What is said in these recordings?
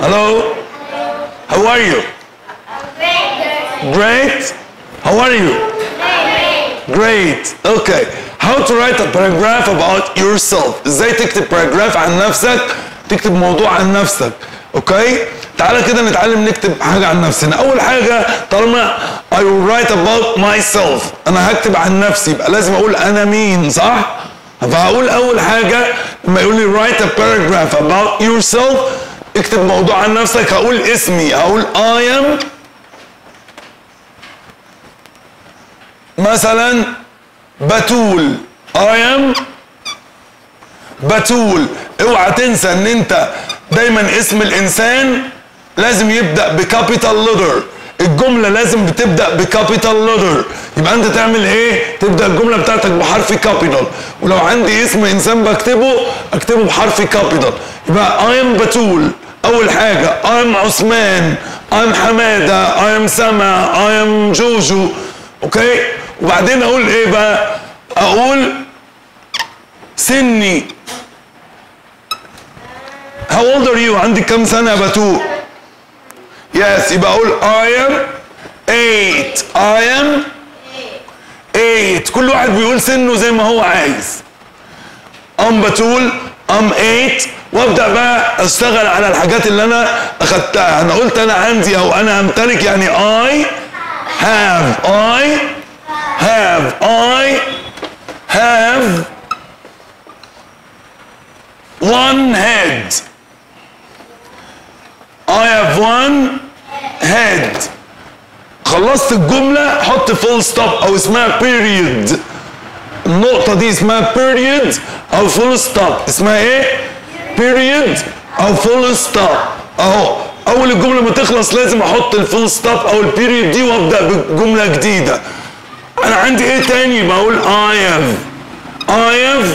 Hello? How are you? Great. How are you? Great. Okay. How to write a paragraph about yourself. ازاي تكتب paragraph عن نفسك تكتب موضوع عن نفسك اوكي تعالى كده نتعلم نكتب حاجة عن نفسنا اول حاجة طالما I will write about myself انا هكتب عن نفسي يبقى لازم اقول انا مين صح فهقول اول حاجة لما يقول لي write a paragraph about yourself اكتب موضوع عن نفسك هقول اسمي هقول I am مثلا بتول I am بتول اوعى تنسى ان انت دايما اسم الانسان لازم يبدا بكابيتال لتر الجمله لازم بتبدا بكابيتال لتر يبقى انت تعمل ايه تبدا الجمله بتاعتك بحرف كابيتال ولو عندي اسم انسان بكتبه اكتبه بحرف كابيتال يبقى I am بتول اول حاجه I am عثمان I am حماده I am سما I am جوجو اوكي وبعدين اقول ايه بقى اقول سني How old are you? عندك كم سنة يا بتو؟ Yes يبقى أقول I am eight I am eight كل واحد بيقول سنه زي ما هو عايز أم بتول أم eight وابدأ بقى أشتغل على الحاجات اللي أنا أخدتها أنا قلت أنا عندي أو أنا أمتلك يعني I have I have I have one head I have one head خلصت الجملة حط فول ستوب أو اسمها period النقطة دي اسمها period أو فول ستوب اسمها إيه؟ period أو فول ستوب أهو أول الجملة ما تخلص لازم أحط الفول ستوب أو البيريود دي وأبدأ بجملة جديدة أنا عندي إيه تاني بقول I have I have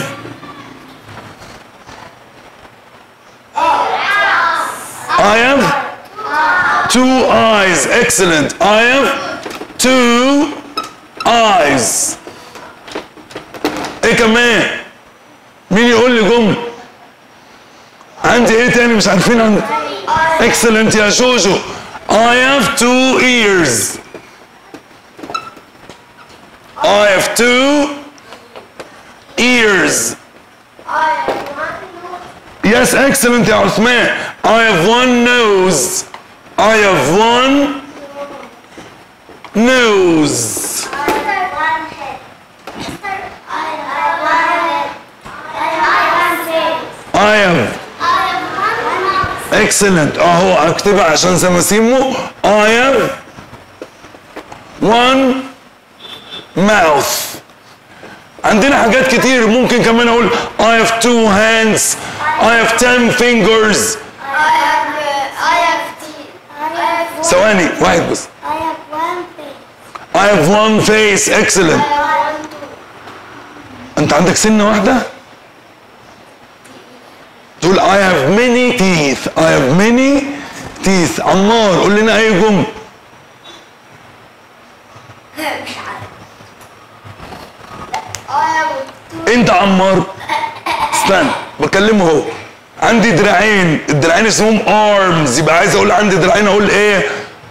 I have two eyes. Excellent. I have two eyes. ايه كمان؟ مين يقول لي جملة؟ عندي ايه تاني مش عارفين عندي؟ Excellent يا جوجو. I have two ears. I have two ears. Yes, excellent يا عثمان. I have one nose. I have one nose. I have excellent. اهو اكتبها عشان سماسيمو. I have one mouth. عندنا حاجات كتير ممكن كمان اقول I have two hands. I have ten fingers. ثواني واحد بس. I have one face. Excellent. انت عندك سنة واحدة؟ تقول I have many teeth. I have many teeth. عمار قول لنا اي جملة. انت عمار استنى بكلمه هو عندي دراعين الدراعين اسمهم arms يبقى عايز اقول عندي دراعين اقول ايه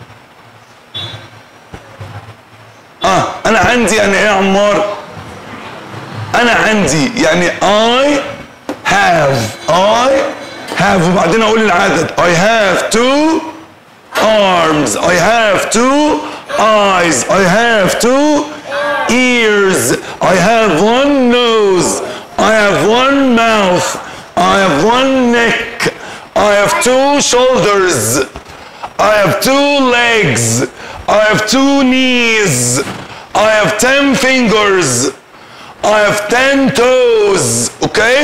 اه انا عندي يعني ايه يا عمار انا عندي يعني I have I have وبعدين اقول العدد I have two arms I have two eyes I have two ears I have one nose I have one mouth I have one neck I have two shoulders I have two legs I have two knees I have ten fingers I have ten toes okay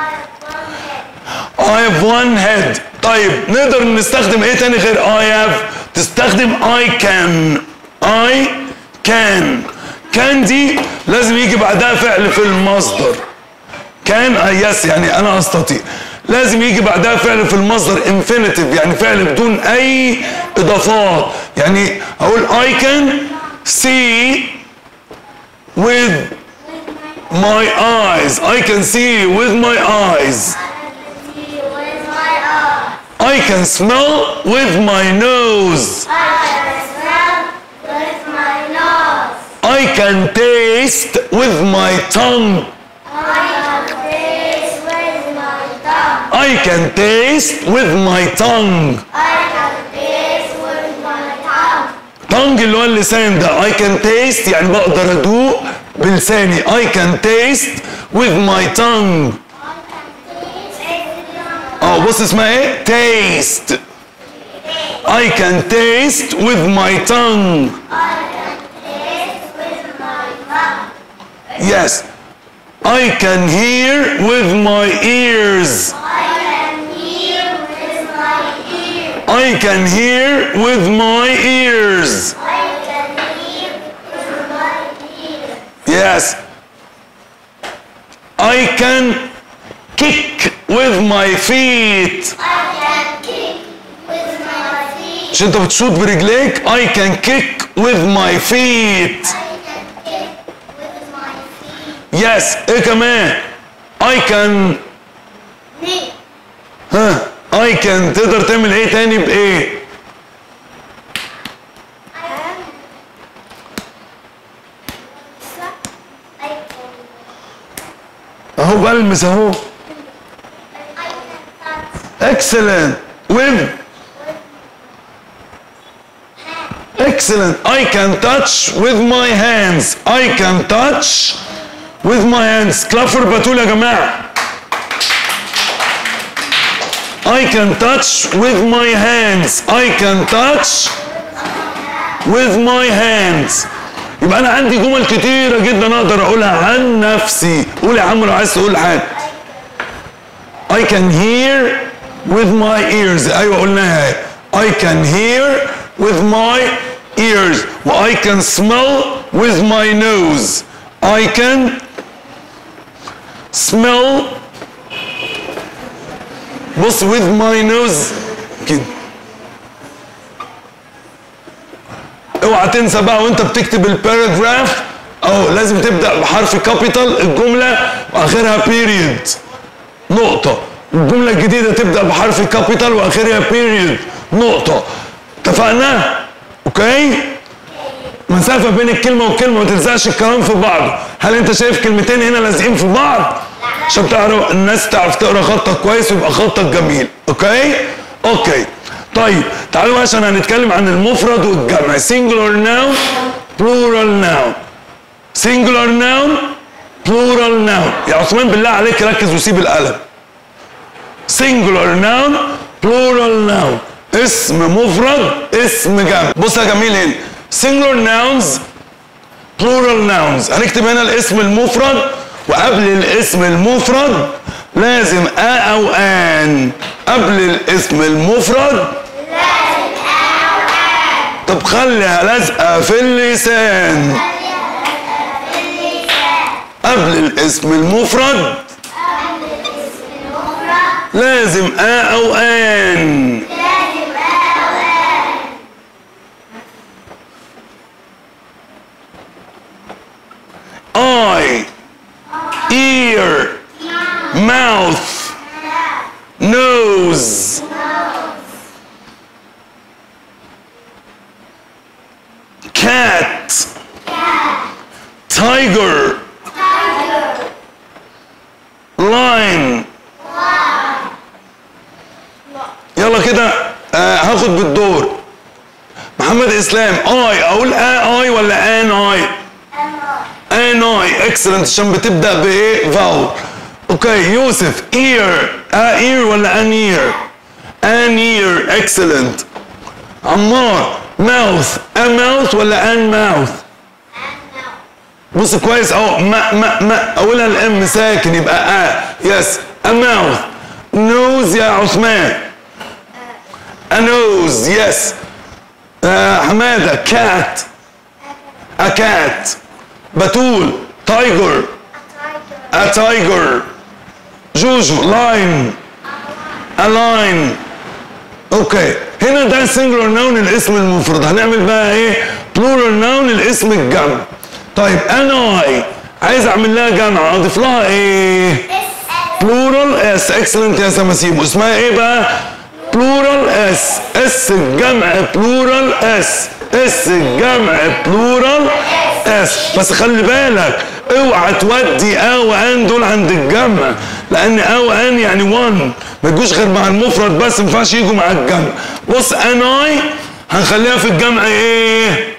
I have one head طيب نقدر نستخدم ايه تاني غير I have تستخدم I can I can كان دي لازم يجي بعدها فعل في المصدر كان يس يعني انا استطيع لازم يجي بعدها فعل في المصدر infinitive يعني فعل بدون اي اضافات يعني اقول I can see with my eyes I can see with my eyes I I can smell with my nose I can smell with my nose. I can taste with my tongue I can taste with my tongue. I can taste with my tongue I can taste with my tongue. tongue اللي هو اللسان ده I can taste يعني بقدر ادوق بلساني I can taste with my tongue I can taste with اه بص اسمها ايه taste I can taste with my tongue I can taste with my tongue. yes I can hear with my ears I can hear with my ears. I can hear with my ears I can hear with my ears. yes I can kick with my feet I can kick with my feet. مش انت بتشوط برجليك I can kick with my feet I can kick with my feet. yes ايه كمان I can Knee. ها I can تقدر تعمل ايه تاني بايه I can. I can. اهو بلمس اهو I can touch. excellent with excellent I can touch with my hands I can touch with my hands كلافر بتقول يا جماعة I can touch with my hands I can touch with my hands يبقى انا عندي جمل كتيرة جدا اقدر اقولها عن نفسي قول يا عمرو عايز تقول حاجة I can hear with my ears ايوه قلناها I can hear with my ears و I can smell with my nose I can smell بص with my nose كده اوعى تنسى بقى وانت بتكتب الباراجراف او لازم تبدا بحرف كابيتال الجمله واخرها بيريد نقطه الجمله الجديده تبدا بحرف كابيتال واخرها بيريد نقطه اتفقنا اوكي مسافه بين الكلمه والكلمه ما تلزقش الكلام في بعض هل انت شايف كلمتين هنا لازقين في بعض عشان تعرف الناس تعرف تقرا خطك كويس ويبقى خطك جميل اوكي اوكي طيب تعالوا بقى عشان هنتكلم عن المفرد والجمع singular noun plural noun singular noun plural noun يا عثمان بالله عليك ركز وسيب القلم singular noun plural noun اسم مفرد اسم جمع بص يا جميل هنا singular nouns plural nouns هنكتب هنا الاسم المفرد وقبل الاسم المفرد لازم ا او ان قبل الاسم المفرد طب خليها لازقه في اللسان قبل الاسم المفرد لازم ا او ان eye ear mouth nose cat tiger lion يلا كده آه هاخد بالدور محمد اسلام اي اقول ا اي ولا ان اي ان اي اكسلنت عشان بتبدا بايه فاول اوكي يوسف اير ا اير ولا ان اير ان اير اكسلنت عمار ماوث ا ماوث ولا ان ماوث بص كويس اهو ما ما ما اولها الام ساكن يبقى ا يس ا ماوث نوز يا عثمان ا نوز يس حماده كات ا كات بتول تايجر ا تايجر جوجو لاين ا لاين اوكي هنا ده سنجلر نون الاسم المفرد هنعمل بقى ايه بلورال نون الاسم الجمع طيب انا اي عايز اعمل لها جمع اضيف لها ايه بلورال يس اكسلنت يا سماسيب اسمها ايه بقى بلورال اس اس الجمع بلورال اس اس الجمع بلورال اس بس خلي بالك اوعى تودي او ان دول عند الجمع لان او ان يعني 1 ما يجوش غير مع المفرد بس ما ينفعش يجوا مع الجمع بص ان اي هنخليها في الجمع ايه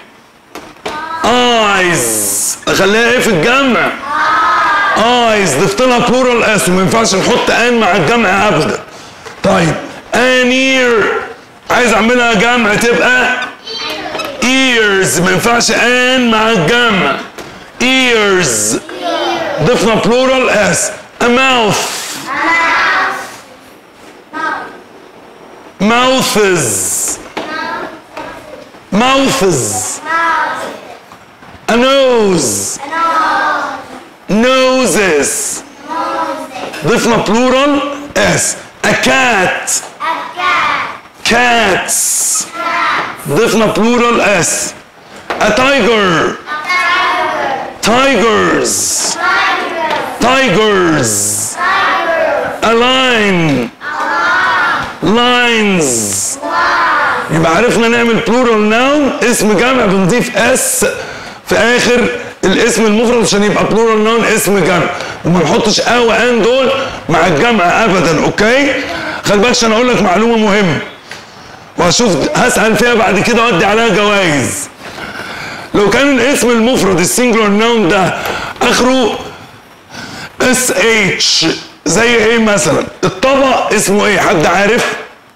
ايز اخليها ايه في الجمع ايز ضفت لها بلورال اس وما ينفعش نحط ان مع الجمع ابدا طيب انير عايز اعملها جمع تبقى ears ما ينفعش ان مع الجمع ears ضفنا بلورال اس a mouth mouths mouths a nose noses ضفنا بلورال اس a cat cats ضفنا بلورال اس a tiger tigers tigers a line lines يبقى عرفنا نعمل بلورال ناون اسم جمع بنضيف اس في اخر الاسم المفرد عشان يبقى بلورال ناون اسم جمع وما نحطش ا وان دول مع الجمع ابدا اوكي خلي بالك عشان اقول لك معلومه مهمه وهشوف هسال فيها بعد كده وادي عليها جوائز لو كان الاسم المفرد السنجلر ناون ده اخره اس اتش زي ايه مثلا الطبق اسمه ايه حد عارف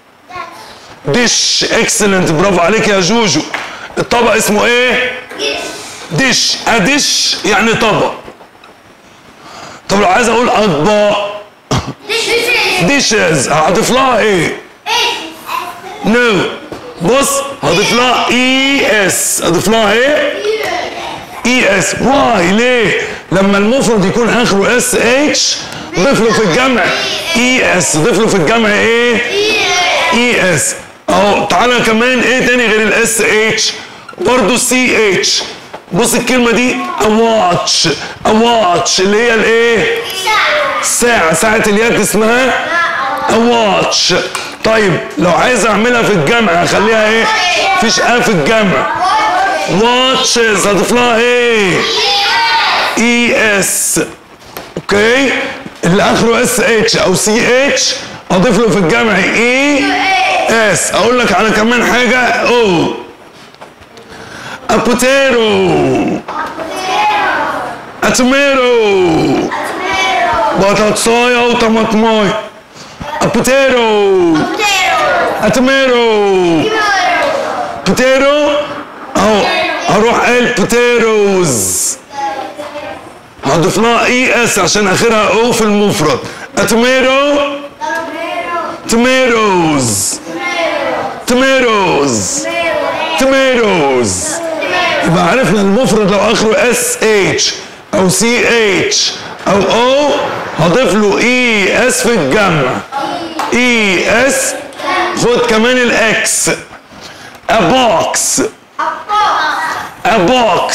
ديش اكسلنت برافو عليك يا جوجو الطبق اسمه ايه ديش اديش يعني طبق طب لو عايز اقول اطباق ديشز هضيف لها ايه نو بص هضيف لها اي اس هضيف لها ايه اي اس واي ليه لما المفرد يكون اخره اس اتش ضيف له في الجمع اي اس ضيف له في الجمع ايه اي اس اهو تعالى كمان ايه تاني غير الاس اتش برضه سي اتش بص الكلمه دي واتش واتش اللي هي الايه ساعه ساعه اليد اسمها واتش طيب لو عايز اعملها في الجمع اخليها ايه مفيش ا في الجمع واتشز هضيف لها ايه اي اس اوكي اللي اخره اس اتش او سي اتش اضيف له في الجمع اي اس اقول لك على كمان حاجه او a potato a tomato بطاطسايه وطماطمايه a potato a tomato potato اهو هروح قايل potatoes هضيف لها اي اس عشان اخرها او في المفرد a tomato tomatoes tomatoes tomatoes يبقى عرفنا المفرد لو اخره اس اتش او سي اتش او او هضيف له اي اس في الجمع اي اس خد كمان الاكس a box a box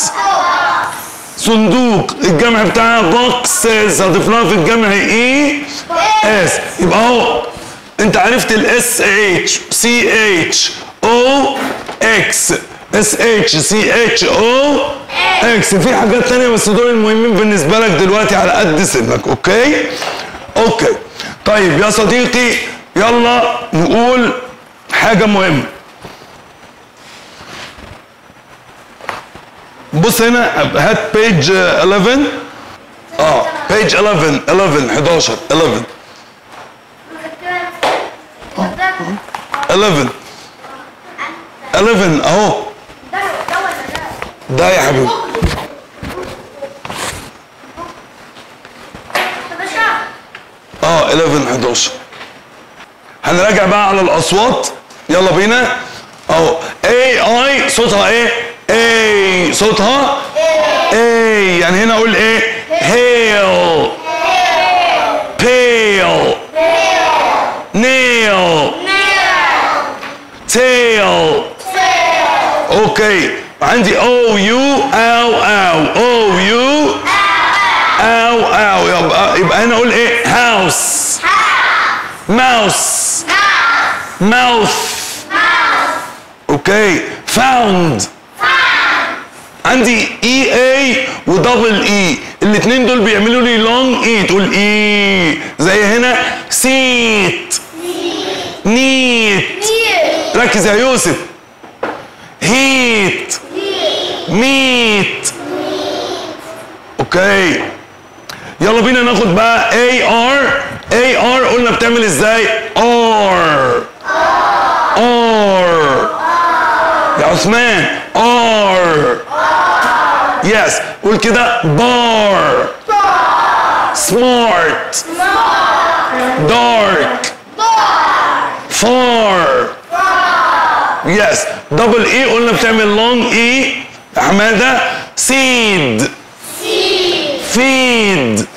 صندوق الجمع بتاعها بوكسز هضيف لها في الجمع اي اس يبقى اهو انت عرفت الاس اتش سي اتش او اكس اس اتش سي اتش او اكس في حاجات تانية بس دول المهمين بالنسبة لك دلوقتي على قد سنك اوكي اوكي طيب يا صديقي يلا نقول حاجة مهمة بص هنا هات بيج 11 اه بيج 11 11 11 11 11 11 اهو ده يا حبيبي اه 11 11 هنراجع بقى على الاصوات يلا بينا اهو اي اي صوتها ايه اي صوتها اي يعني هنا اقول ايه هيل بيل نيل تيل اوكي عندي او يو او او او يو او او يبقى يبقى هنا اقول ايه هاوس ماوس mouth اوكي found عندي اي اي ودبل اي الاثنين دول بيعملوا لي لونج اي تقول اي زي هنا سيت نيت ركز يا يوسف هيت ميت اوكي يلا بينا ناخد بقى اي ار اي ار قلنا بتعمل ازاي ار ار يا عثمان ار يس قول كده بار سمارت دارك فار يس دبل اي قلنا بتعمل لونج اي حماده سيد فيد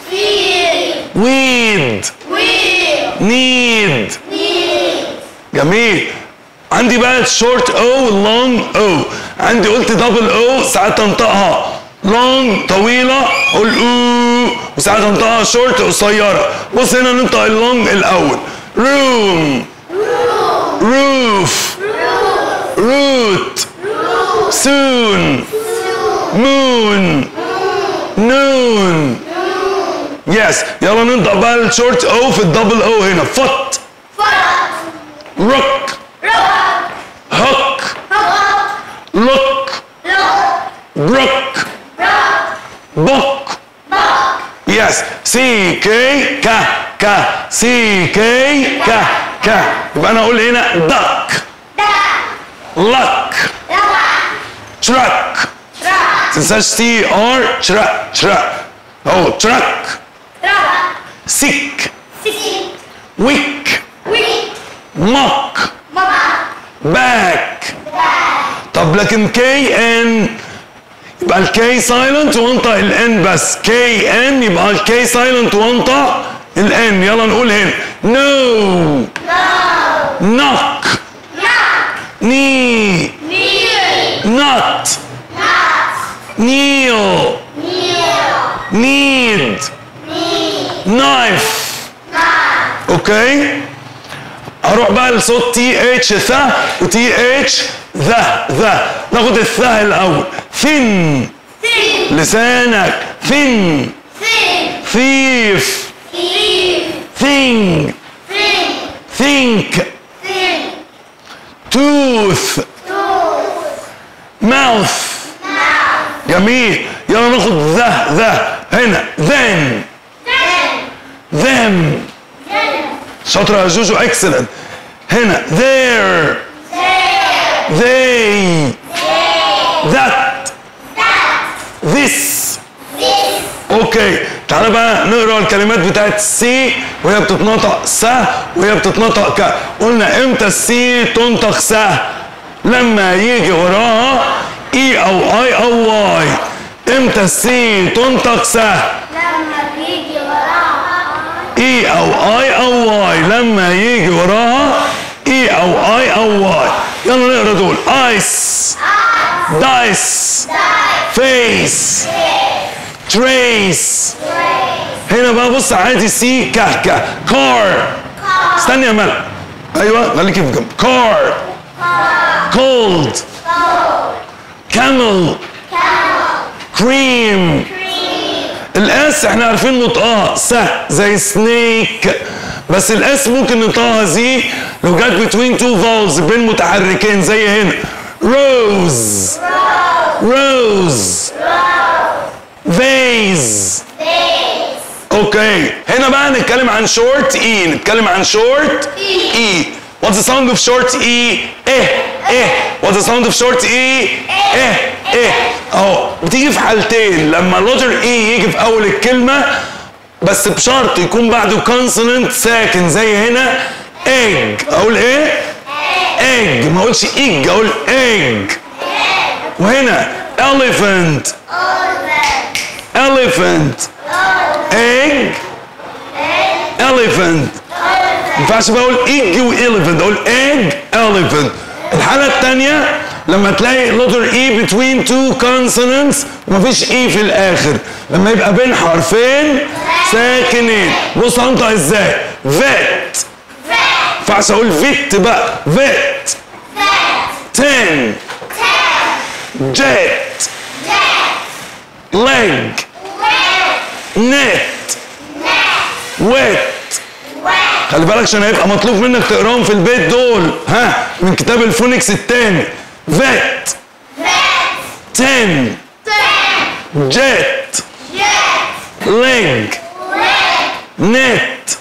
ويد نيد جميل عندي بقى شورت او لونج او عندي قلت دبل او ساعات انطقها لونج طويله اقول او وساعات انطقها شورت قصيره بص هنا ننطق اللونج الاول روم روف روت سون مون نون يس يلا ننطق بقى الشورت او في الدبل او هنا فوت روك هوك لوك بروك بوك يس سي كي كا كا سي كي كا كا يبقى انا اقول هنا دك لك تراك تنساش سي ار تراك تراك اهو تراك سيك ويك موك باك طب لكن كي ان يبقى الكي سايلنت وانطق الان بس كي ان يبقى الكي سايلنت وانطق الان يلا نقول هنا نو نوك ني نوت نيل نيد نايف اوكي هروح بقى لصوت تي اتش ثا وتي اتش ذا ذا ناخد الثا الاول ثين لسانك ثين ثيف ثينج ثينك توث ماوث جميل يلا ناخد ذا ذا هنا then them شاطرة يا جوجو excellent هنا there they that this اوكي تعالى بقى نقرا الكلمات بتاعت سي وهي بتتنطق س وهي بتتنطق ك قلنا امتى السي تنطق س لما يجي وراها اي او اي او واي امتى السي تنطق س لما بيجي وراها اي او اي او واي لما يجي وراها اي او اي او واي يلا نقرا دول ايس دايس فيس تريس هنا بقى بص عادي سي كهكه كار استني يا ملك ايوه خليكي في جنب كار كولد كامل كريم الاس احنا عارفين نطقها س زي سنيك بس الاس ممكن نطقها زي لو جت بتوين تو فولز بين متحركين زي هنا روز روز فيز اوكي هنا بقى نتكلم عن شورت اي نتكلم عن شورت اي What's the sound of short E? إيه إيه What's the sound of short E? إيه إيه أهو بتيجي في حالتين لما اللوتر E يجي في أول الكلمة بس بشرط يكون بعده consonant ساكن زي هنا egg أقول إيه؟ egg ما أقولش egg أقول egg وهنا elephant elephant egg elephant ما ينفعش بقى اقول ايج واليفنت اقول ايج elephant الحاله الثانيه لما تلاقي letter E between two consonants ومفيش E في الآخر لما يبقى بين حرفين ساكنين بص هنطق ازاي vet ينفعش اقول فيت بقى فيت تن جيت ليج نت ويت خلي بالك عشان هيبقى مطلوب منك تقراهم في البيت دول ها من كتاب الفونكس التاني فيت تن جيت ليج نت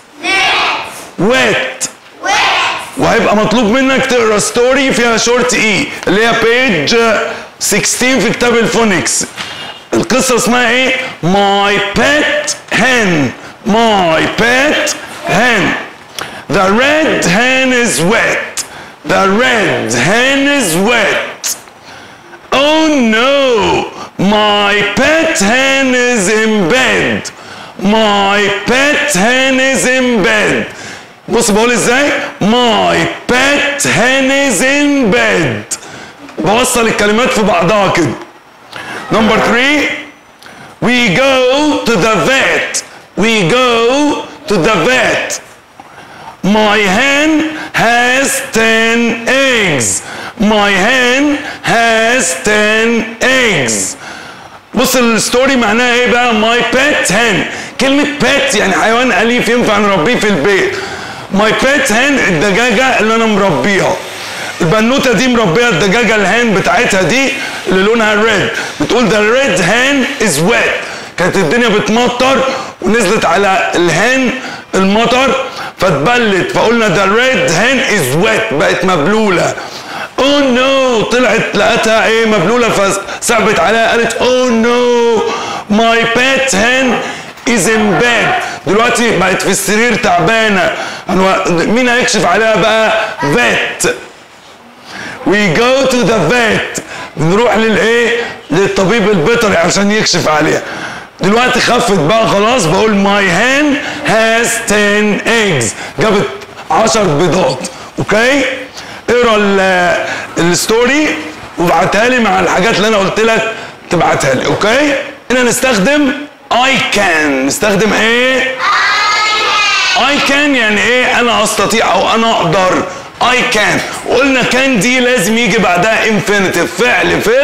ويت وهيبقى مطلوب منك تقرا ستوري فيها شورت اي اللي هي بيج 16 في كتاب الفونكس القصه اسمها ايه ماي بيت هن ماي بيت هن The red hen is wet. The red hen is wet. Oh no, my pet hen is in bed. My pet hen is in bed. بص بقول ازاي؟ My pet hen is in bed. بوصل الكلمات في بعضها كده. Number three, we go to the vet. We go to the vet. My hen has 10 eggs. My hen has 10 eggs. بص الستوري معناها ايه بقى ماي بيت هن كلمة بيت يعني حيوان أليف ينفع نربيه في البيت ماي بيت هن الدجاجة اللي أنا مربيها البنوتة دي مربية الدجاجة الهان بتاعتها دي اللي لونها ريد بتقول ذا ريد هان از ويت كانت الدنيا بتمطر ونزلت على الهان المطر فاتبلت فقلنا ذا ريد هان از ويت بقت مبلولة اوه نو طلعت لقتها ايه مبلوله فصعبت عليها قالت اوه نو ماي بيت هن از ان بيد دلوقتي بقت في السرير تعبانه أنا- مين هيكشف عليها بقى فيت وي جو تو ذا فيت بنروح للايه للطبيب البيطري عشان يكشف عليها دلوقتي خفت بقى خلاص بقول ماي هان هاز 10 eggs جابت 10 بيضات اوكي اقرا ال- الستوري وابعتها لي مع الحاجات اللي انا قلت لك تبعتها لي اوكي هنا نستخدم I can نستخدم ايه I can يعني ايه انا استطيع او انا اقدر I can قلنا كان دي لازم يجي بعدها infinitive فعل في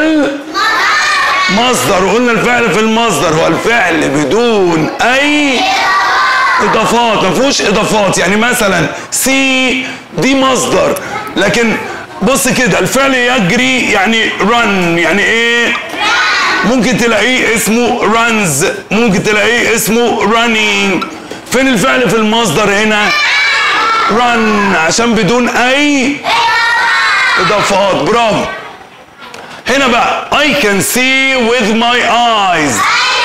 المصدر وقلنا الفعل في المصدر هو الفعل بدون اي اضافات ما فيهوش اضافات يعني مثلا سي دي مصدر لكن بص كده الفعل يجري يعني run يعني ايه ممكن تلاقيه اسمه runs ممكن تلاقيه اسمه running فين الفعل في المصدر هنا run عشان بدون اي اضافات برافو هنا بقى I can see with my eyes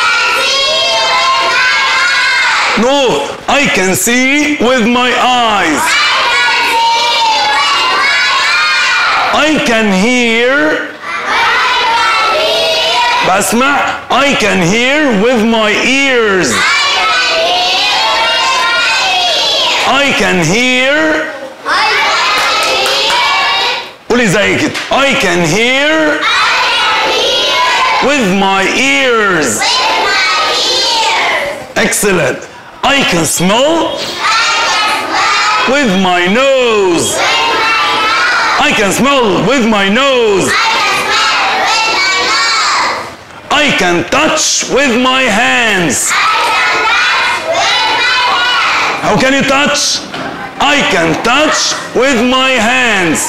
no I can see with my eyes I can hear بسمع I can hear with my ears I can hear قولي زي كده I can hear with my ears excellent I can smell with my nose I can smell with my nose I can touch with my hands How can you touch? I can touch with my hands.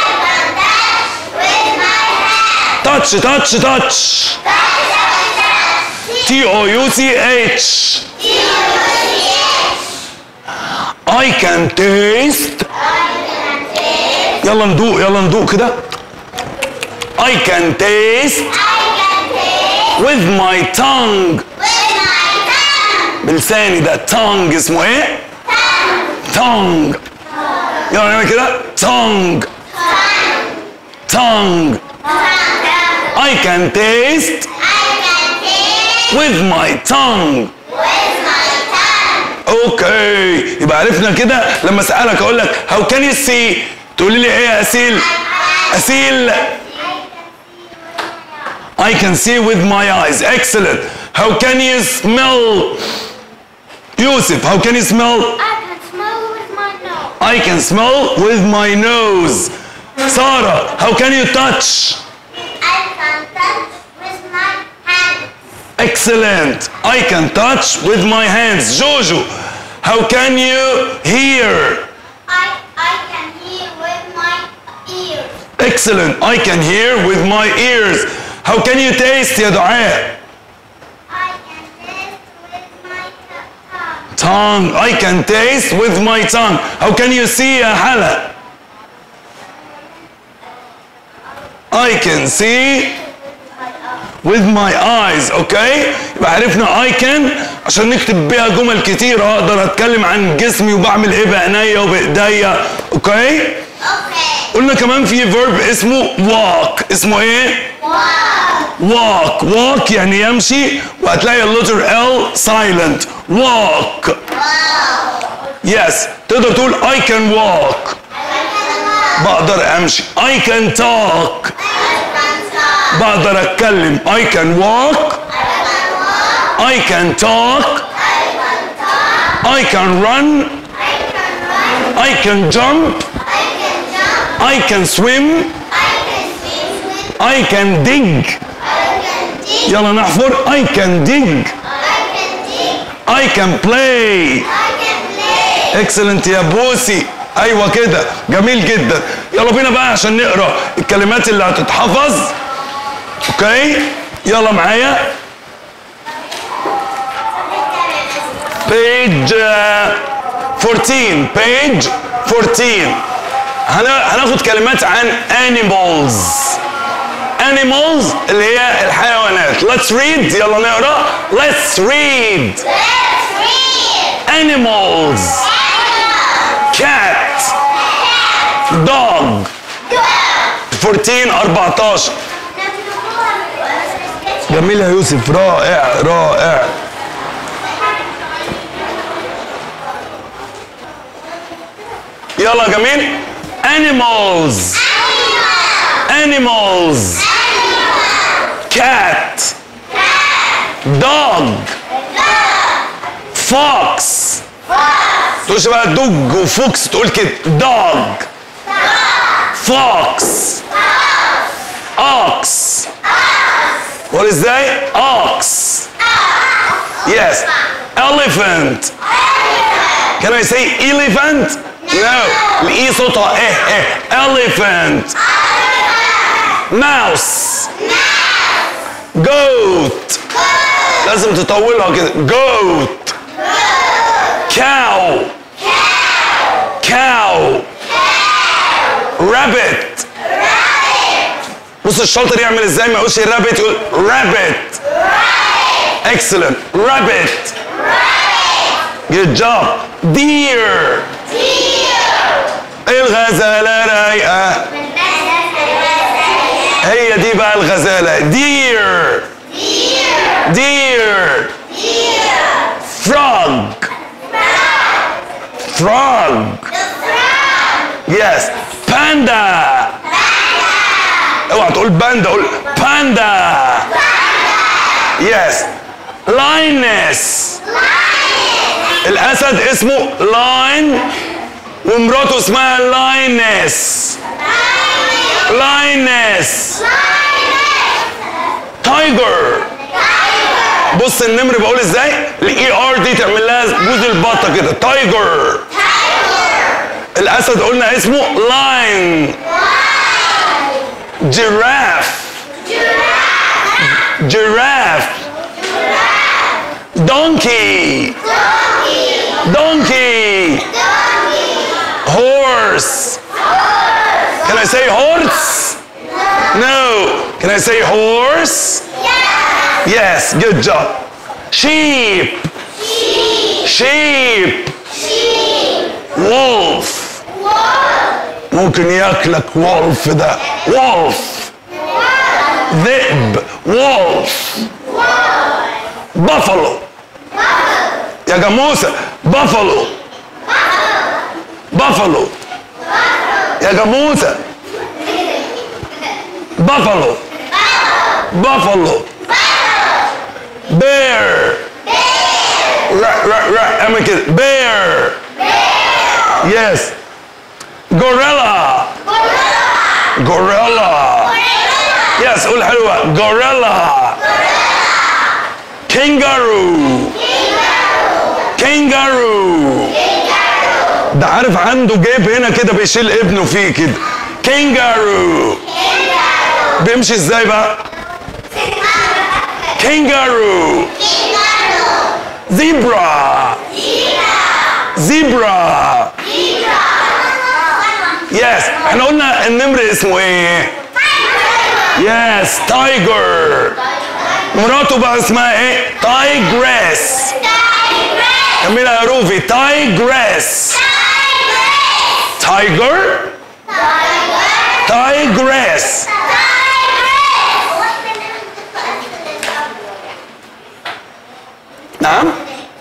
Touch, touch, touch. T O U C H. I can taste. يلا ندوق يلا ندوق كده. I can taste with my tongue. بلساني ده tongue اسمه ايه؟ tongue يلا نعمل كده tongue tongue I can taste with my tongue اوكي يبقى عرفنا كده لما اسالك اقول لك how can you see تقولي لي ايه يا اسيل اسيل I can see with my eyes excellent how can you smell يوسف how can you smell I can smell with my nose. I can smell with my nose Sarah how can you touch I can touch with my hands. excellent I can touch with my hands Jojo how can you hear I, I can hear with my ears. excellent I can hear with my ears how can you taste يا دعاء I can taste with my tongue. tongue I can taste with my tongue how can you see يا حلا I can see with my eyes اوكي يبقى عرفنا I can عشان نكتب بيها جمل كتير اقدر اتكلم عن جسمي وبعمل ايه بعينيا وبايديا اوكي Okay. قلنا كمان في فيرب اسمه walk اسمه ايه Wow. walk walk يعني يمشي وهتلاقي اللتر L silent walk Wow. yes تقدر تقول I can walk بقدر امشي I can talk I can talk. بقدر اتكلم I can walk I can talk I can run I can run. I can jump I can jump. I can swim I can swim. I can dig I can dig. يلا نحفر I can dig I can dig. I can play I can play. اكسلنت يا بوسي ايوه كده جميل جدا يلا بينا بقى عشان نقرا الكلمات اللي هتتحفظ اوكي يلا معايا page uh, 14 page 14 هن- هناخد كلمات عن animals animals اللي هي الحيوانات let's read يلا نقرا let's read Let's read. animals cat dog 14 14 جميل يا يوسف رائع رائع يلا جميل animals animals cat dog fox تقولش بقى دوج وفوكس تقول كده dog fox ox what is that ox yes elephant can I say elephant no الاي صوتها ايه ايه elephant mouse goat لازم تطولها كده goat cow cow rabbit بص الشاطر يعمل ازاي ما يقولش rabbit يقول rabbit excellent rabbit good job deer الغزالة رايقة هي دي بقى الغزالة deer deer frog frog yes panda اوعى تقول باندا قول باندا yes lioness الاسد اسمه لاين ومراته اسمها لاينس لاينس تايجر بص النمر بقول ازاي الاي ار دي تعمل لها جوز البطه كده تايجر الاسد قلنا اسمه لاين جراف جراف دونكي دونكي horse can I say horse no can I say horse yes good job sheep sheep wolf ممكن ياكلك wolf ده wolf ذئب wolf buffalo يا جاموسة buffalo buffalo يا جاموسة buffalo buffalo bear را را را اعمل كده bear yes يس قول حلوة جوريلا كينجارو كينجارو ده عارف عنده جيب هنا كده بيشيل ابنه فيه كده كينجارو بيمشي ازاي بقى كينجارو زيبرا زيبرا يس احنا قلنا النمر اسمه ايه يس تايجر مراته بقى اسمها ايه تايجريس كملها يا روفي تايجريس تايجر تايجريس نعم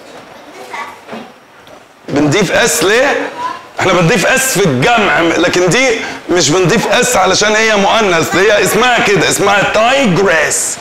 بنضيف اس ليه احنا بنضيف اس في الجمع لكن دي مش بنضيف اس علشان هي مؤنث هي اسمها كده اسمها تايجريس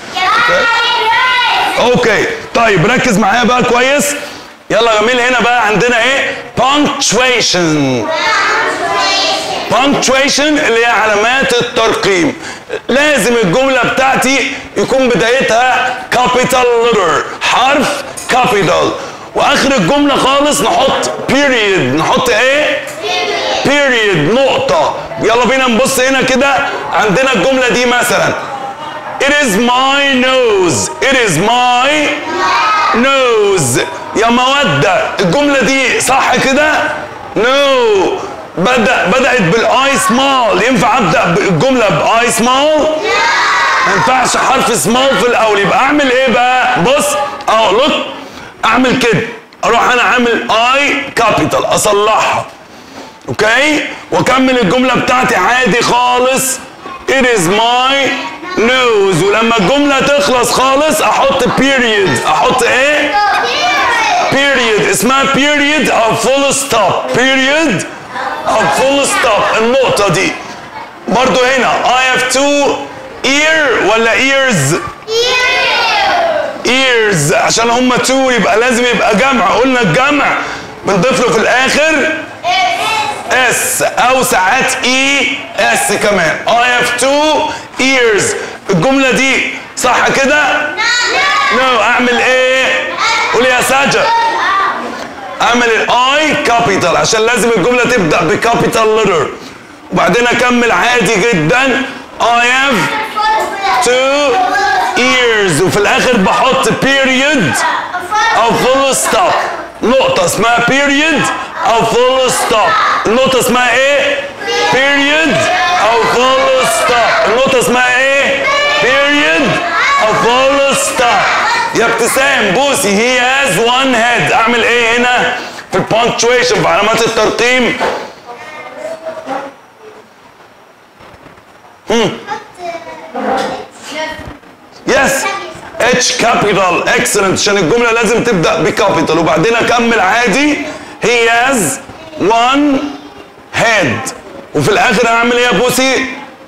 اوكي طيب ركز معايا بقى كويس يلا يا جميل هنا بقى عندنا ايه punctuation punctuation اللي هي علامات الترقيم لازم الجملة بتاعتي يكون بدايتها capital letter حرف capital واخر الجملة خالص نحط period نحط ايه period نقطة يلا بينا نبص هنا كده عندنا الجملة دي مثلا It is my nose It is my nose يا مودة الجملة دي صح كده؟ No بدأ بدأت بالاي سمول ينفع ابدأ الجملة باي سمول؟ ما ينفعش حرف سمول في الاول يبقى اعمل ايه بقى؟ بص اهو لوك اعمل كده اروح انا عامل اي كابيتال اصلحها اوكي واكمل الجمله بتاعتي عادي خالص it is my nose ولما الجمله تخلص خالص احط period احط ايه period اسمها period او full stop period او full stop النقطه دي برضو هنا I have two ear ولا ears ears عشان هما two يبقى لازم يبقى جمع قلنا الجمع بنضيف له في الاخر اس او ساعات اي اس كمان I have two ears الجملة دي صح كده؟ نو اعمل ايه؟ قول يا ساجة اعمل الاي كابيتال عشان لازم الجملة تبدأ بكابيتال لتر وبعدين اكمل عادي جدا I have two ears وفي الاخر بحط period او full stop نقطة اسمها period او full stop النقطة اسمها ايه؟ period او full stop النقطة اسمها ايه؟ period او full stop يا ابتسام بوسي he has one head اعمل ايه هنا؟ في البونكتويشن في علامات الترقيم يس اتش كابيتال اكسلنت عشان الجمله لازم تبدا بكابيتال وبعدين اكمل عادي هي هاز وان هيد وفي الاخر اعمل ايه يا بوسي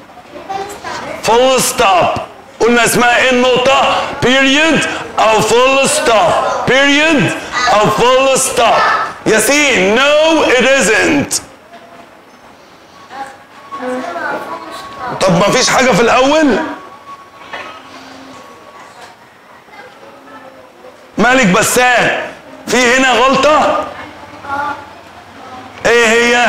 فول ستوب قلنا اسمها ايه النقطة؟ period أو full stop period أو full stop ياسين no it isn't طب ما فيش حاجة في الأول؟ مالك بسام في هنا غلطة؟ ايه هي؟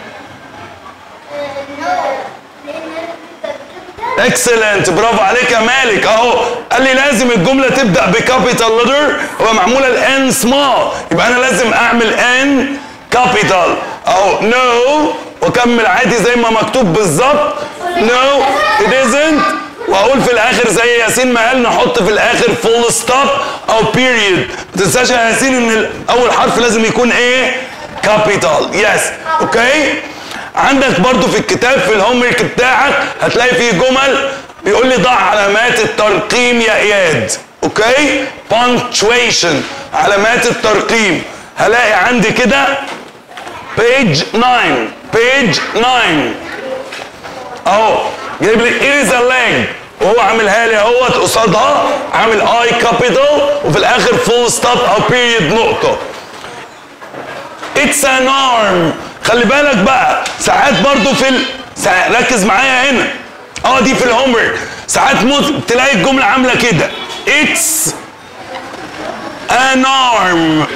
اكسلنت برافو عليك يا مالك اهو قال لي لازم الجمله تبدا بكابيتال لتر هو معموله الان سمول يبقى انا لازم اعمل ان كابيتال اهو نو واكمل عادي زي ما مكتوب بالظبط نو ات ازنت واقول في الاخر زي ياسين ما قال نحط في الاخر فول ستوب او بيريد ما تنساش يا ياسين ان اول حرف لازم يكون ايه كابيتال يس اوكي عندك برضو في الكتاب في الهوم ورك بتاعك هتلاقي فيه جمل بيقول لي ضع علامات الترقيم يا اياد اوكي punctuation علامات الترقيم هلاقي عندي كده page 9 page 9 اهو جايب لي it is a leg وهو عاملها لي اهوت قصادها عامل اي كابيتال وفي الاخر فول ستوب او بيريد نقطه اتس ان ارم خلي بالك بقى ساعات برضو في ال... ساعات ركز معايا هنا اه دي في الهومورك ساعات موت تلاقي الجمله عامله كده اتس an arm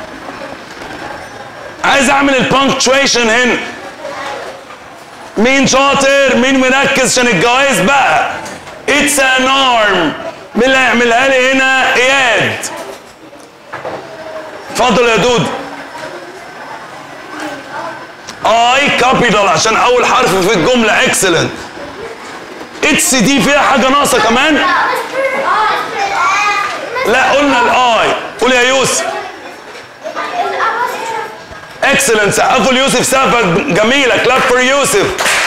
عايز اعمل البانكتويشن هنا مين شاطر مين مركز عشان الجوائز بقى اتس an arm مين اللي هيعملها لي هنا اياد اتفضل يا دود اي كابيتال عشان اول حرف في الجمله اكسلنت اتس دي فيها حاجه ناقصه كمان لا قلنا الاي قول يا يوسف اكسلنت سقفوا ليوسف سقفه جميله كلاب فور يوسف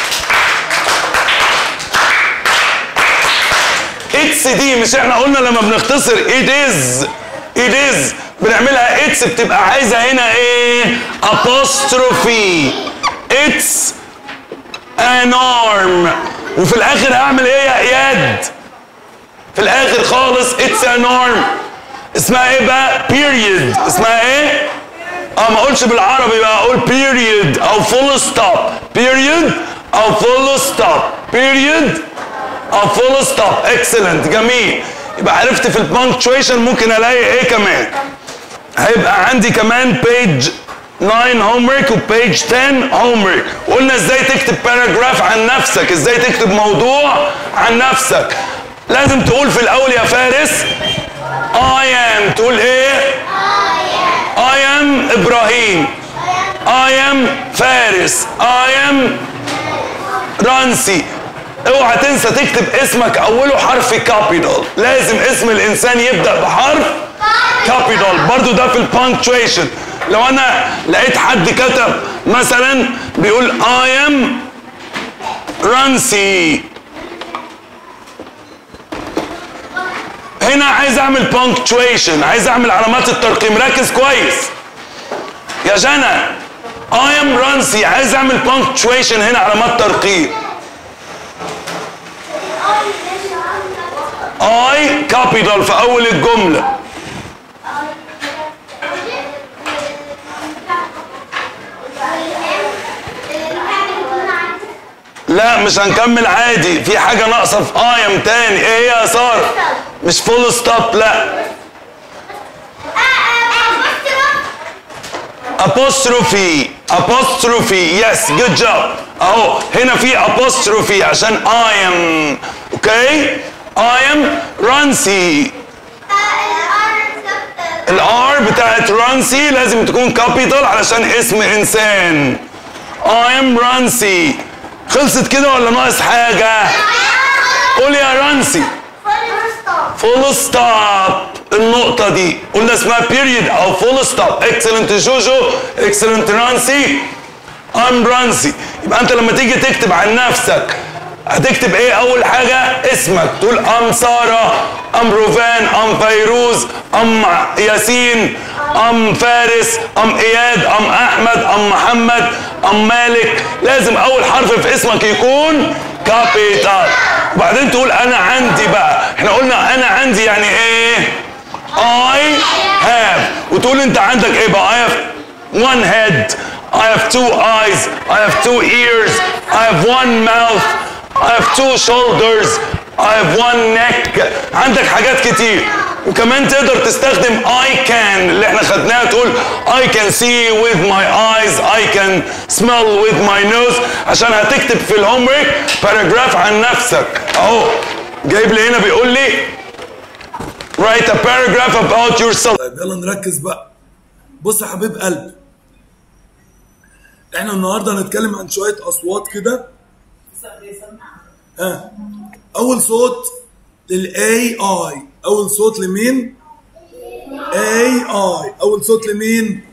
اتس دي مش احنا قلنا لما بنختصر ات از ات از بنعملها اتس بتبقى عايزه هنا ايه apostrophe اتس an arm وفي الاخر هعمل ايه يا اياد في الاخر خالص اتس an arm اسمها ايه بقى period اسمها ايه اه ما اقولش بالعربي بقى اقول period او full stop period او full stop period او full stop excellent جميل يبقى عرفت في البانكتويشن ممكن الاقي ايه كمان هيبقى عندي كمان بيج 9 هومورك وبيج 10 هومورك وقلنا ازاي تكتب باراجراف عن نفسك ازاي تكتب موضوع عن نفسك لازم تقول في الاول يا فارس I am تقول ايه I am ابراهيم I am فارس I am رانسي اوعى تنسى تكتب اسمك اوله حرف كابيتال لازم اسم الانسان يبدا بحرف كابيتال برضو ده في البانكتويشن لو انا لقيت حد كتب مثلا بيقول I am رانسي هنا عايز اعمل بانكتويشن عايز اعمل علامات الترقيم ركز كويس يا جنى I am رانسي عايز اعمل بانكتويشن هنا علامات ترقيم I كابيتال في اول الجمله لا مش هنكمل عادي في حاجة ناقصة في ايم تاني ايه هي يا سارة مش فول ستوب لا apostrophe apostrophe yes good job اهو هنا في apostrophe عشان I am اوكي I am رانسي الار بتاعت رانسي لازم تكون كابيتال علشان اسم انسان I am رانسي خلصت كده ولا ناقص حاجة؟ قول يا رانسي فول ستوب النقطة دي قلنا اسمها بيريد أو فول ستوب اكسلنت جوجو اكسلنت رانسي ام رانسي يبقى أنت لما تيجي تكتب عن نفسك هتكتب ايه اول حاجة اسمك تقول ام سارة ام روفان ام فيروز ام ياسين ام فارس ام اياد ام احمد ام محمد ام مالك لازم اول حرف في اسمك يكون كابيتال وبعدين تقول انا عندي بقى احنا قلنا انا عندي يعني ايه I have وتقول انت عندك ايه بقى I have one head I have two eyes I have two ears I have one mouth I have two shoulders I have one neck عندك حاجات كتير وكمان تقدر تستخدم I can اللي احنا خدناها تقول I can see with my eyes I can smell with my nose عشان هتكتب في الهوم ورك باراجراف عن نفسك اهو جايب لي هنا بيقول لي write a paragraph about yourself طيب يلا نركز بقى بص يا حبيب قلب احنا النهارده هنتكلم عن شويه اصوات كده ها اول صوت للاي اي اول صوت لمين اي اي اول صوت لمين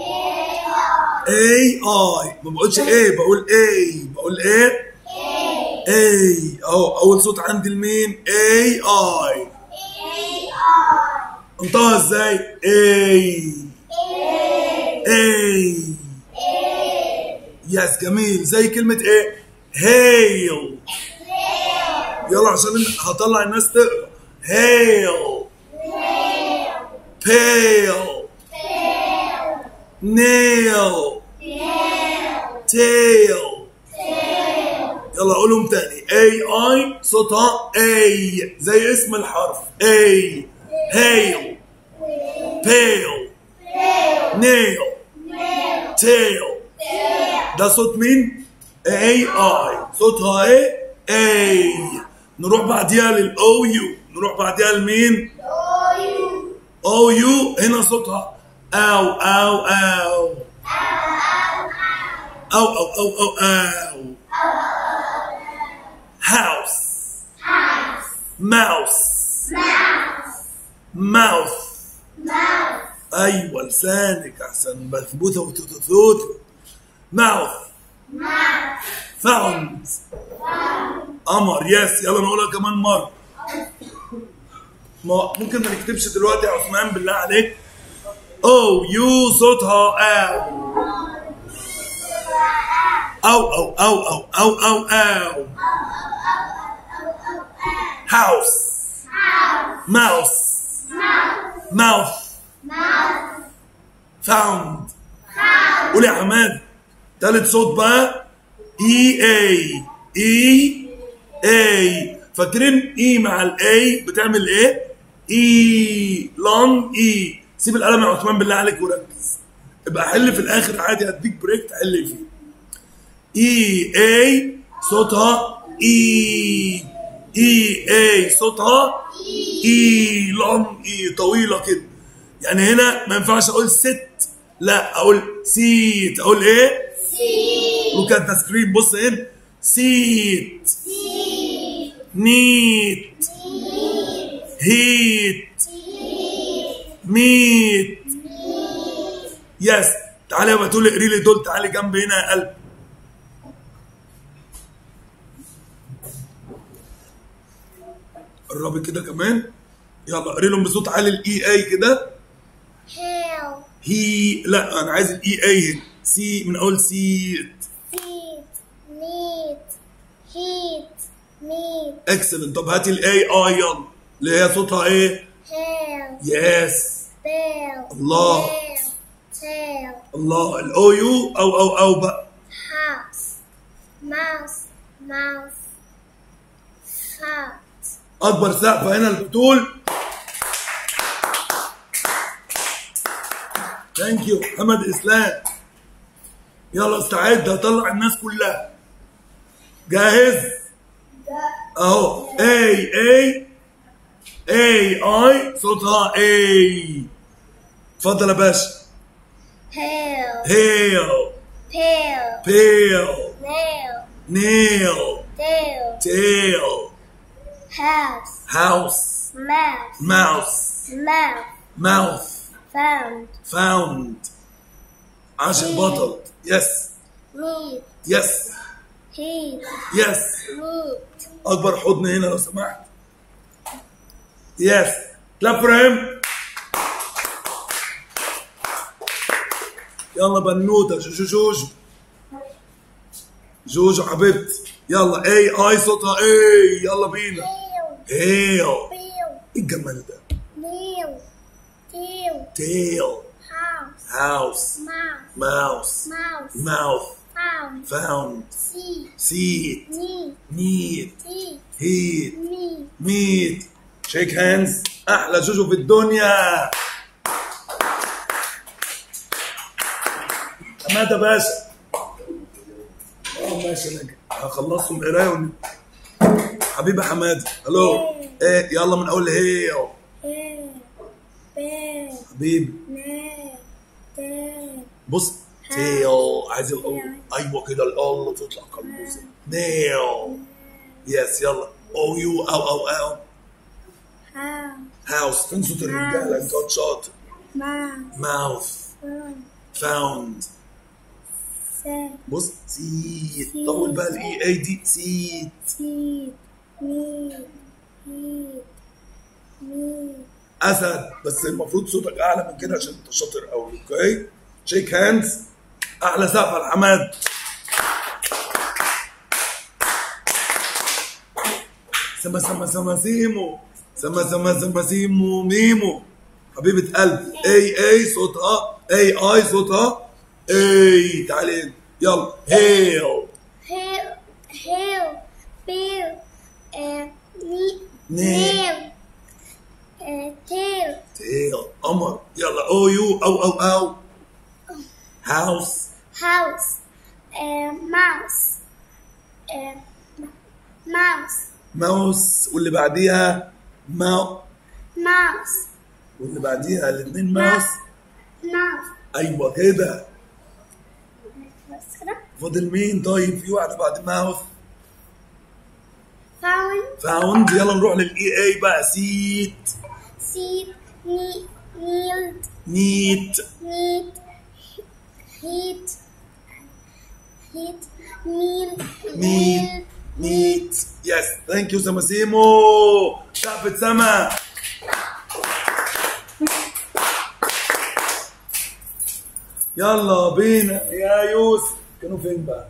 اي اي ما بقولش ايه بقول اي بقول ايه اي اهو اول صوت عندي لمين اي اي انطقها ازاي اي اي يس جميل زي كلمة ايه هيل يلا عشان هطلع الناس تقرا هيل pale nail tail يلا قولهم تاني الاي اي صوتها اي زي اسم الحرف اي هيل بيل نيل تيل ده صوت مين؟ اي اي صوتها ايه؟ اي نروح بعديها للاو يو نروح بعديها لمين؟ او يو هنا صوتها او او او او او او او او هاوس ماوس ماوث ايوه لسانك احسن مثبوته وتتثوت ماوث فاوند قمر يس يلا نقولها كمان مره ما ممكن ما نكتبش دلوقتي يا عثمان بالله عليك او يو صوتها او او او او او او او او هاوس ماوس ماوث فاوند قول يا حماد تالت صوت بقى اي اي اي اي فاكرين اي مع الاي بتعمل ايه؟ اي لونج اي سيب القلم يا عثمان بالله عليك وركز ابقى حل في الاخر عادي هديك بريك تحل فيه اي اي صوتها اي اي اي صوتها اي لونج اي طويله كده يعني هنا ما ينفعش اقول ست لا اقول سيت اقول ايه؟ لوك ات ذا سكرين بص هنا سيت نيت هيت ميت يس تعالى يا بتقول اقري لي دول تعالي جنب هنا يا قلب قربي كده كمان يلا اقري لهم بصوت عالي الاي اي كده Hail, هي لا انا عايز الاي اي هنا سي من اول سيت feet, meat, heat, meat, اكسلنت طب هاتي الاي اي يلا اللي هي صوتها ايه؟ hail, يس bell, الله. nail, tail, الله الاو يو او او او بقى house, mouse, mouth, heart, اكبر سقفه هنا البتول ثانك يو محمد اسلام يلا استعد هطلع الناس كلها جاهز اهو اي اي اي اي صوتها اي اتفضل يا باشا hail, هيل pale, بيل nail, نيل tail, تيل house, هاوس mouse, ماوس mouth, ماوث found, found عاشق بطل يس meat, يس heat, يس meat, اكبر حضن هنا لو سمحت يس كلاب فور هيم يلا بنوته جوجو جوجو جوجو حبيبتي يلا اي اي صوتها اي يلا بينا tail, هيل bill, ايه الجمال ده nail, tail, تيل house, هاوس mouth, ماوس mouse, ماوث found, فاوند seat, سيت knee, نيت teeth, هيت meat, ميت شيك هاندز احلى جوجو في الدنيا حماده باشا اه ماشي انا هخلصهم قرايه ون... حبيبي حماده الو ايه يلا من اول هي hair, bear, حبيبي nail, tail, بص تيل عايز الاول ايوه كده الله تطلع قلبوزه نيل يس يلا او يو او او او house, هاوس فين صوت الرجاله انت واد شاطر mouth, ماوث found, فاوند set, بص سيت طول بقى الاي اي دي سيت teeth, meat, heat, meat, اسد بس المفروض صوتك اعلى من كده عشان انت شاطر قوي اوكي شيك هاندز احلى سقفه لحماد سما سما سما سيمو سما سما سما سيمو ميمو حبيبة قلبي اي اي صوتها اي اي صوتها اي تعالي هنا. يلا هيل hail, hail, bill, uh, ne- Nail. nail, uh, tail, تيل قمر يلا او يو او او او هاوس house, uh, mouse, uh, mouse, ماوس واللي بعديها ماو mouse, واللي بعديها الاثنين ماوس mouse. ايوه كده بس كده فاضل مين طيب في واحده بعد ماوس found, فاوند يلا نروح للاي اي بقى سيت seat, ne- kneeled, نيت need, heat, heat, kneel, نيت نيت يس ثانك يو سماسيمو شعبة سما يلا بينا يا يوسف كانوا فين بقى؟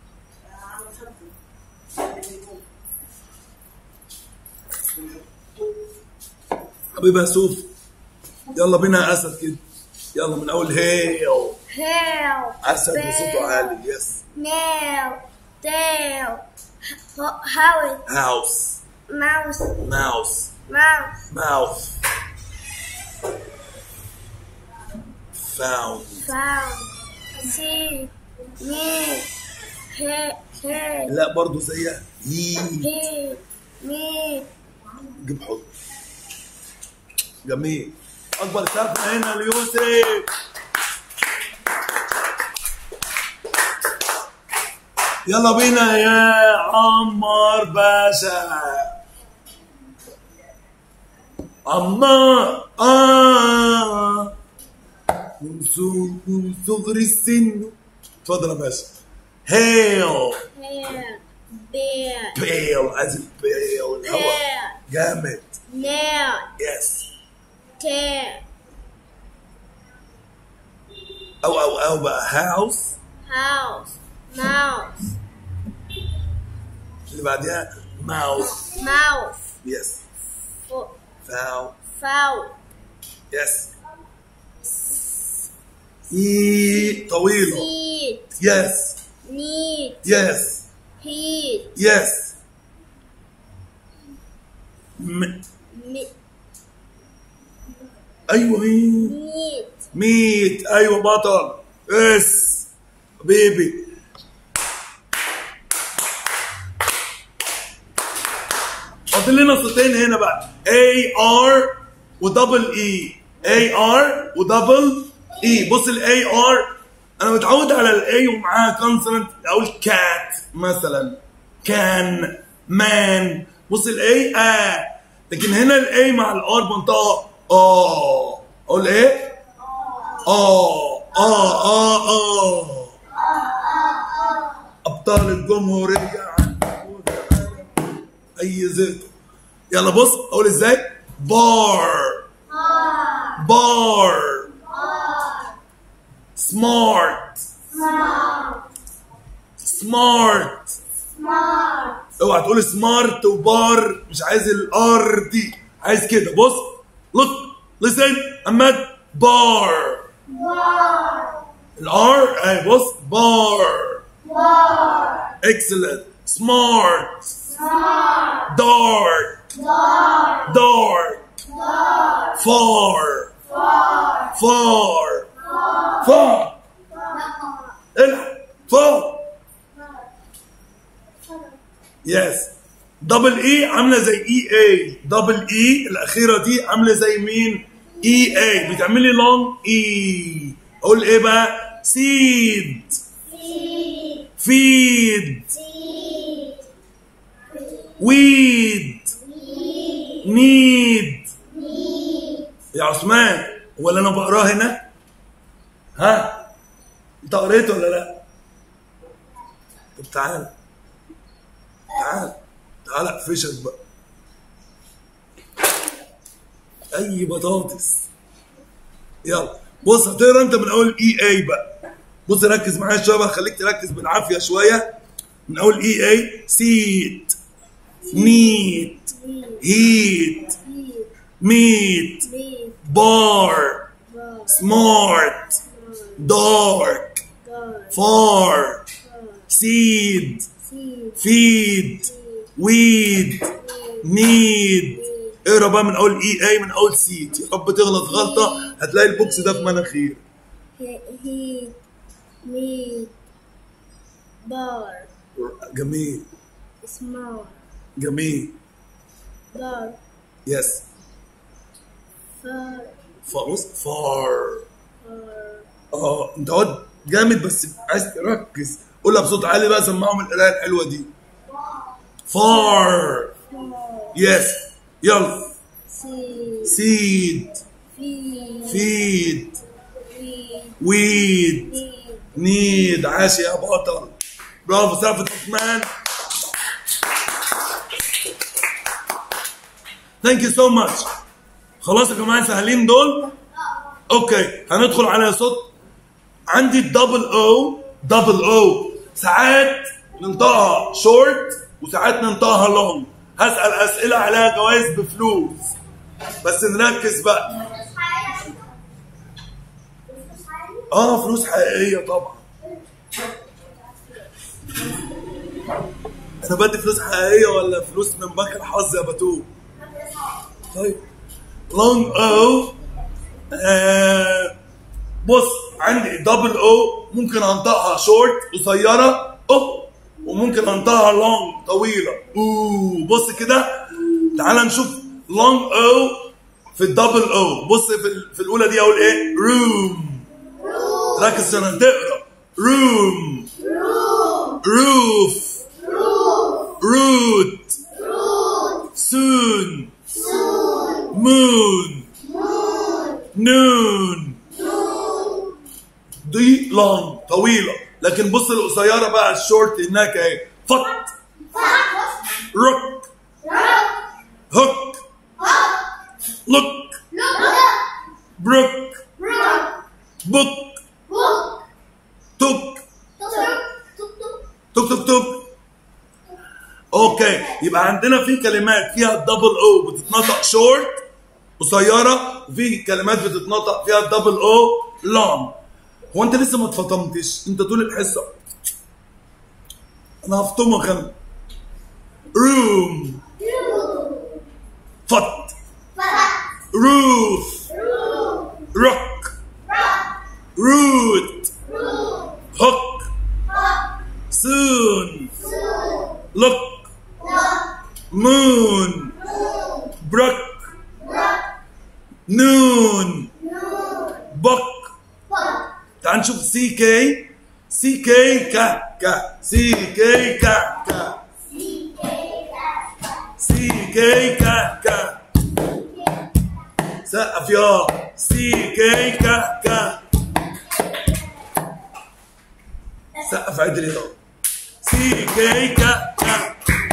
حبيبي يا سوف يلا بينا يا اسد كده يلا من اول هيو hail, اسد وصوته عالي يس nail, tail, ho- house, هاوس mouse, ماوس mouse, mouth found found, see, need, head, head, لا برضو زيها هي head, need, جيب حضن جميل اكبر سقف هنا ليوسف يلا بينا يا عمار باشا عمار آه من صغ- من صغر السن اتفضل يا باشا هيل hair, bear, بيل عايز بيل الهواء hair, جامد nail, يس tail, او او او بقى هاوس house, mouse, اللي بعديها ماوس mouth, يس fo- فاو foul, يس اي طويلة seat, يس need, يس heat, يس م... me- ايوه مين meat, ميت ايوه بطل اس بيبي فاضل لنا صوتين هنا بقى اي ار ودبل اي اي ار ودبل اي بص الاي ار انا متعود على الاي ومعاها كونسوننت اقول كات مثلا كان مان بص الاي اه لكن هنا الاي مع الار منطقه اه اقول ايه اه اه اه اه ابطال الجمهوريه اي زيت يلا بص اقول ازاي بار بار سمارت سمارت اوعى تقول سمارت وبار مش عايز الار دي عايز كده بص look listen احمد بار الار اهي بص بار excellent smart dark dark far far far العب far يس دبل اي عامله زي اي اي دبل اي الاخيره دي عامله زي مين اي اي بتعمل لي لونج اي اقول ايه بقى سيد فيد ويد نيد يا عثمان هو اللي انا بقراه هنا ها انت قريته ولا لا طب تعال تعال تعال اقفشك بقى اي بطاطس يلا بص هتقرا انت من اول اي اي بقى بص ركز معايا شويه بقى خليك تركز بالعافيه شويه من اول اي اي سيت نيت هيت ميت بار سمارت دارك فار سيد feed weed need اقرا بقى من اول اي اي من اول سيت يا رب تغلط غلطه هتلاقي البوكس ده في مناخير heat, meat, bar, جميل small, جميل bar, يس far, فبص فار far, اه انت واد جامد بس عايز تركز قولها بصوت عالي بقى سمعهم القرايه الحلوه دي فار far, يس يلا seed, سيد feed, فيد feed, ويد need, نيد عاش يا بطل برافو سقف عثمان ثانك يو سو ماتش خلاص يا جماعه سهلين دول اوكي هندخل على صوت عندي الدبل او دبل او ساعات ننطقها شورت وساعات ننطقها لونج هسال اسئله عليها جوائز بفلوس بس نركز بقى اه فلوس حقيقيه طبعا انا بدي فلوس حقيقيه ولا فلوس من بنك الحظ يا بتول طيب لونج او آه بص عندي دبل او ممكن انطقها شورت قصيره او وممكن انطقها لونج طويله اوه بص كده تعال نشوف لونج او في الدبل او بص في, ال- في الاولى دي اقول ايه روم ركز عشان تقرا روم روف root soon moon noon دي لونج طويلة لكن بص القصيرة بقى الشورت هناك اهي فط روك هوك لوك بروك بوك توك توك توك توك اوكي يبقى عندنا في كلمات فيها الدبل او بتتنطق شورت قصيره وفي كلمات بتتنطق فيها الدبل او لونج هو انت لسه ما اتفطمتش انت طول الحصه انا هفطمك انا روم فط روف روك روت هوك soon look moon brook noon book تعال نشوف سي كي سي كي كا كا سي كي كا كا سي كي كا كا سقف يا سي كي كا كا سقف عدل يا سي كي كا كا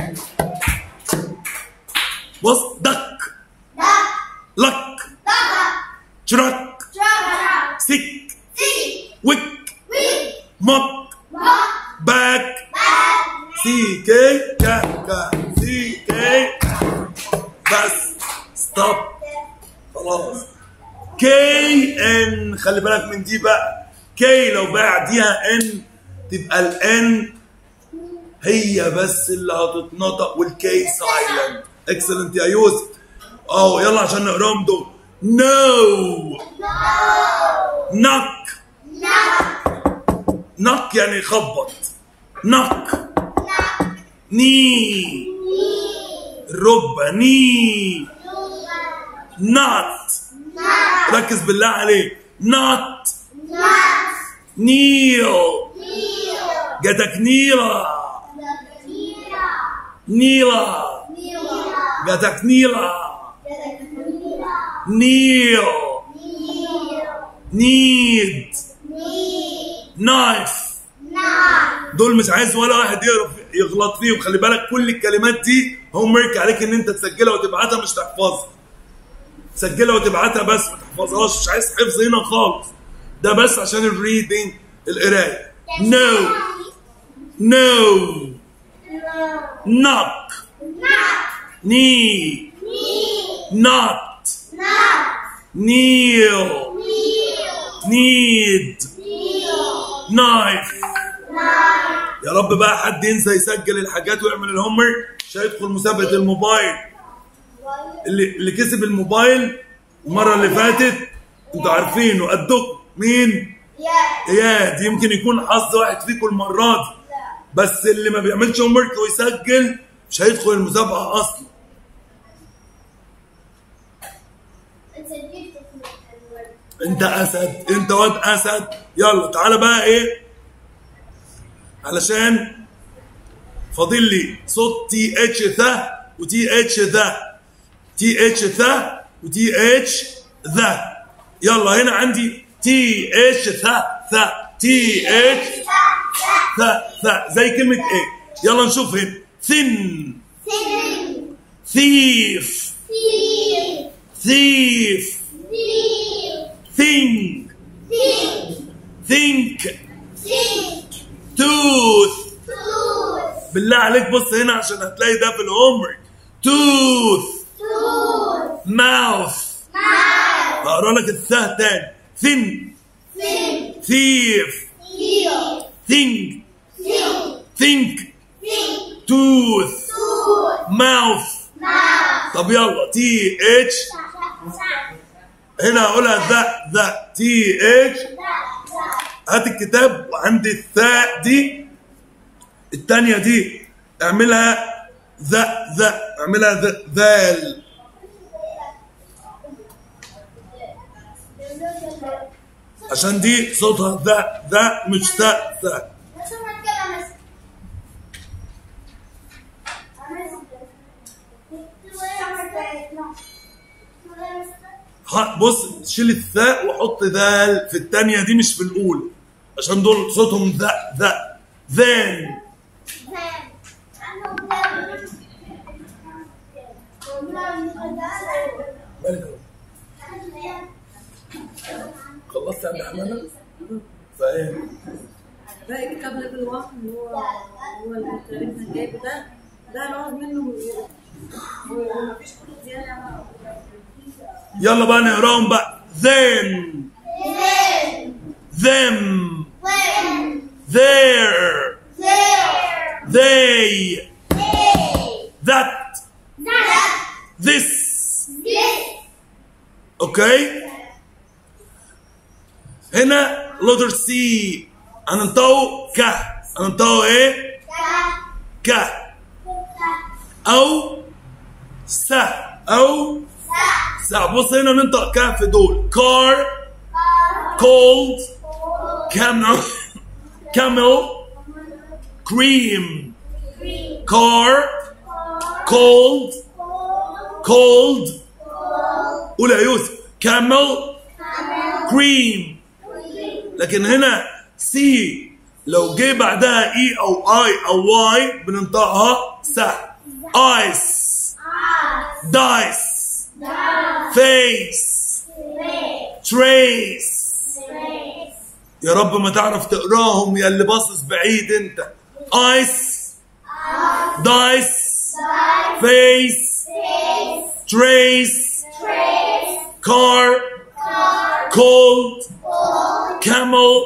بص دك لك ترك سك وك مك باك سي كي كا كا سي كي بس ستوب خلاص كي ان خلي بالك من دي بقى كي لو بعديها ان تبقى الان هي بس اللي هتتنطق والكي سايلنت اكسلنت يا يوسف اه يلا عشان نقراهم دول نو نك نك يعني يخبط نك ني الركبة ني نات ركز بالله عليك نات نيل جاتك نيلة نيلة جاتك نيلة نيل نيد نايف دول مش عايز ولا واحد يعرف يغلط فيهم خلي بالك كل الكلمات دي هوم ورك عليك ان انت تسجلها وتبعتها مش تحفظها تسجلها وتبعتها بس ما تحفظهاش مش عايز حفظ هنا خالص ده بس عشان الريدنج القرايه نو نو نوك ني نوت نيل نيد نايف يا رب بقى حد ينسى يسجل الحاجات ويعمل الهومر مش هيدخل مسابقه الموبايل اللي اللي كسب الموبايل المره اللي فاتت انتوا عارفينه قدكم مين يا اياد يمكن يكون حظ واحد فيكم المره دي بس اللي ما بيعملش هوم ورك ويسجل مش هيدخل المسابقه اصلا انت جبت الورد انت اسد انت واد اسد يلا تعالى بقى ايه علشان فاضل لي صوت تي اتش ذا وتي اتش ذا تي اتش ذا وتي اتش ذا يلا هنا عندي تي اتش ذا ذا تي اتش ذا ذا زي كلمة ايه يلا نشوف هنا ثن سين ثيف سين ثيف سين think سين think سين tooth توس بالله عليك بص هنا عشان هتلاقي ده في الهومورك tooth توس mouth ماوس هقرا لك الثاء تاني thin سين thief هيو think سين think سين tooth توس mouth ماوس طب يلا تي اتش هنا هقولها ذا ذا تي اتش هات الكتاب وعندي الثاء دي التانية دي اعملها ذا ذا اعملها ذا ذال عشان دي صوتها ذا ذا مش ذا ذا ها- بص شيل الثاء وحط ذال في التانية دي مش في الأولى عشان دول صوتهم ذا ذا ذان خلصت يا عبد الرحمن؟ فاهم ده الكتاب ليفل 1 اللي هو هو اللي تقريبا جايبه ده ده نوع منه هو مفيش كتب زياده يلا بقى نقراهم بقى them them there they that this اوكي هنا letter C هننطقه ك هننطقه ايه ك او س او س بص هنا ننطق ك في دول car cold camel camel cream car cold cold قول يا يوسف camel cream لكن هنا سي لو جه بعدها اي او اي او واي بننطقها س ايس دايس فيس تريس يا رب ما تعرف تقراهم يا اللي باصص بعيد انت ايس دايس فيس تريس كار كولد كامل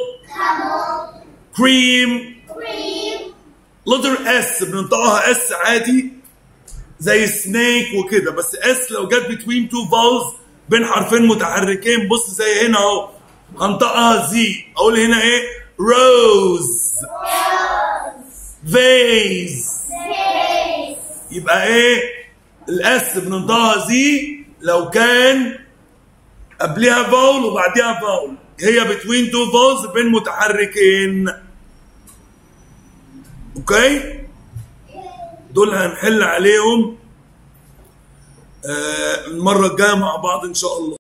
كريم لتر اس بننطقها اس عادي زي سنيك وكده بس اس لو جت بتوين تو فاولز بين حرفين متحركين بص زي هنا اهو هنطقها زي اقول هنا ايه روز فيز يبقى ايه الاس بننطقها زي لو كان قبلها فاول وبعديها فاول هي بتوين تو فاولز بين متحركين اوكي دول هنحل عليهم آه المره الجايه مع بعض ان شاء الله